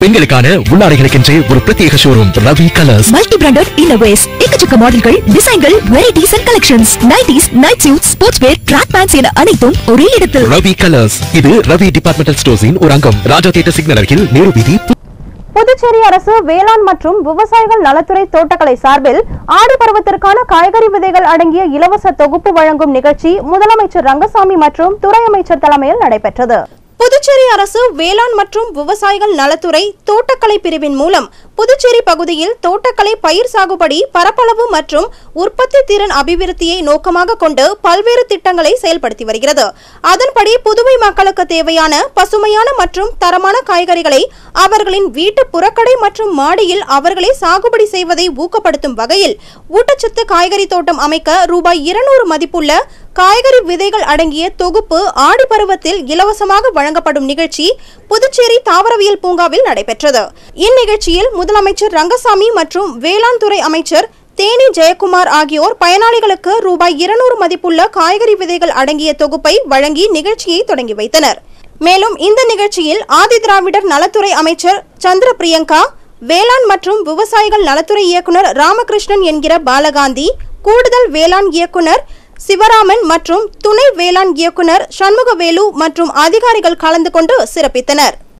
பெண்களுக்கான உள்ளாடைகளுக்கென்றே ஒரு பிரத்யேக showroom Ravi colours multi branded இன்னோவேஸ் எக்கச்சக்க மாடல்கள் டிசைன்கள் varieties and collections nighties night suit sports wear track pants என அனைத்தும் ஒரே இடத்தில் ரவி கலர்ஸ் இது ரவி டிபார்ட்மெண்டல் ஸ்டோர்ஸின் ஒரு அங்கம் ராஜா தியேட்டர் சிக்னல் அருகில் நேரு வீதி புதுச்சேரி அரசு வேளாண் மற்றும் விவசாயிகள் நலத்துறை தோட்டக்கலை சார்பில் ஆடி பருவத்திற்கான காய்கறி விதைகள் அடங்கிய இலவச தொகுப்பு வழங்கும் நிகழ்ச்சி முதலமைச்சர் ரங்கசாமி மற்றும் துறை அமைச்சர் தலைமையில் நடைபெற்றது புதுச்சேரி அரசு வேளாண் மற்றும் விவசாயிகள் நலத்துறை தோட்டக்கலை பிரிவின் மூலம் புதுச்சேரி பகுதியில் தோட்டக்கலை பயிர் சாகுபடி பரப்பளவு மற்றும் உற்பத்தி திறன் அபிவிருத்தியை நோக்கமாக கொண்டு பல்வேறு திட்டங்களை செயல்படுத்தி வருகிறது அதன்படி புதுவை மக்களுக்கு தேவையான பசுமையான மற்றும் தரமான காய்கறிகளை அவர்களின் வீட்டு புறக்கடை மற்றும் மாடியில் அவர்களே சாகுபடி செய்வதை ஊக்கப்படுத்தும் வகையில் ஊட்டச்சத்து காய்கறி தோட்டம் அமைக்க ரூபாய் இருநூறு மதிப்புள்ள காய்கறி விதைகள் அடங்கிய தொகுப்பு ஆடி பருவத்தில் இலவசமாக வழங்கப்படும் நிகழ்ச்சி புதுச்சேரி தாவரவியல் பூங்காவில் நடைபெற்றது இந்நிகழ்ச்சியில் முதலமைச்சர் ரங்கசாமி மற்றும் வேளாண் துறை அமைச்சர் தேனி ஜெயக்குமார் ஆகியோர் பயனாளிகளுக்கு ரூபாய் இருநூறு மதிப்புள்ள காய்கறி விதைகள் அடங்கிய தொகுப்பை வழங்கி நிகழ்ச்சியை தொடங்கி வைத்தனர் மேலும் இந்த நிகழ்ச்சியில் ஆதி திராவிடர் நலத்துறை அமைச்சர் சந்திர பிரியங்கா வேளாண் மற்றும் விவசாயிகள் நலத்துறை இயக்குனர் ராமகிருஷ்ணன் என்கிற பாலகாந்தி கூடுதல் வேளாண் இயக்குனர் சிவராமன் மற்றும் துணை வேளாண் இயக்குனர் சண்முகவேலு மற்றும் அதிகாரிகள் கலந்து கொண்டு சிறப்பித்தனர்